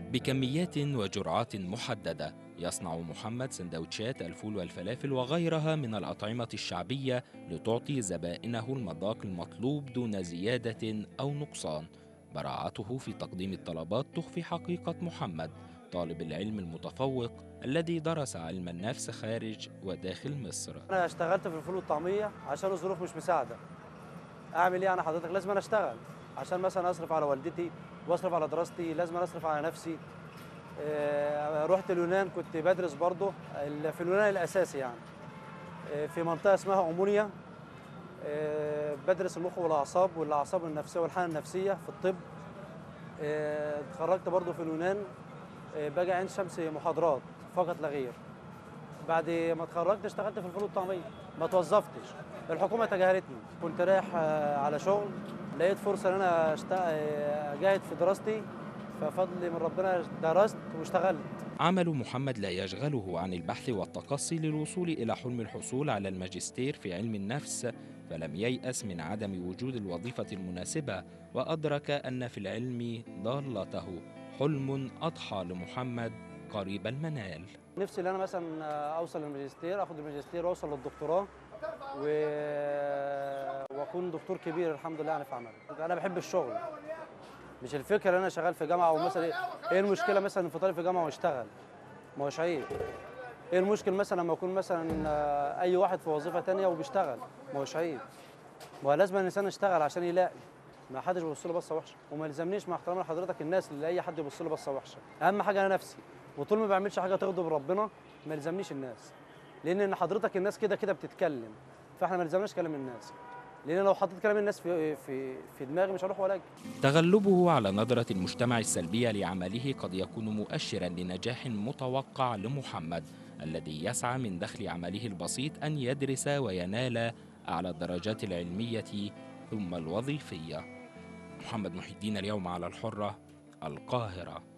بكميات وجرعات محددة يصنع محمد سندوتشات الفول والفلافل وغيرها من الأطعمة الشعبية لتعطي زبائنه المذاق المطلوب دون زيادة أو نقصان براعته في تقديم الطلبات تخفي حقيقة محمد طالب العلم المتفوق الذي درس علم النفس خارج وداخل مصر انا اشتغلت في الفول والطعميه عشان الظروف مش مساعده اعمل ايه انا حضرتك لازم أنا اشتغل عشان مثلا اصرف على والدتي واصرف على دراستي لازم أنا اصرف على نفسي آه، رحت اليونان كنت بدرس برضه ال- في اليونان الاساسي يعني آه، في منطقه اسمها امونيا آه، بدرس المخ والاعصاب والاعصاب النفسيه والحاله النفسيه في الطب آه، اتخرجت برضه في اليونان آه، باجي عين شمس محاضرات فقط لا غير بعد ما اتخرجت اشتغلت في الفول والطعميه ما توظفتش الحكومه تجاهلتني كنت رايح آه، على شغل لقيت فرصه ان انا أشت- آه، اجاهد في دراستي ففضل من ربنا درست واشتغلت عمل محمد لا يشغله عن البحث والتقصي للوصول إلى حلم الحصول على الماجستير في علم النفس فلم ييأس من عدم وجود الوظيفة المناسبة وأدرك أن في العلم ضالته حلم أضحى لمحمد قريب المنال نفسي ان انا مثلا اوصل للماجستير اخد الماجستير واوصل للدكتوراه و... واكون دكتور كبير الحمد لله يعني في عملي انا بحب الشغل مش الفكره ان انا شغال في جامعه او مثلا ايه إيه المشكله مثلا في طالب في جامعه واشتغل ما هوش عيب ايه المشكله مثلا لما يكون مثلا آه، اي واحد في وظيفه تانية وبيشتغل ما هوش عيب ما هو لازم الانسان يشتغل عشان يلاقي ما حدش بيبص له بصه وحشه وما يلزمنيش مع احترامي لحضرتك الناس اللي اي حد يبص له بصه وحشه اهم حاجه انا نفسي وطول ما بعملش حاجه تغضب ربنا ما يلزمنيش الناس لان ان حضرتك الناس كده كده بتتكلم فاحنا ما يلزمناش كلام الناس لان لو حطيت كلام الناس في في في دماغي مش هروح ولا اجي تغلبه على نظرة المجتمع السلبية لعمله قد يكون مؤشرا لنجاح متوقع لمحمد الذي يسعى من دخل عمله البسيط أن يدرس وينال أعلى الدرجات العلمية ثم الوظيفية محمد محي الدين اليوم على الحرة القاهرة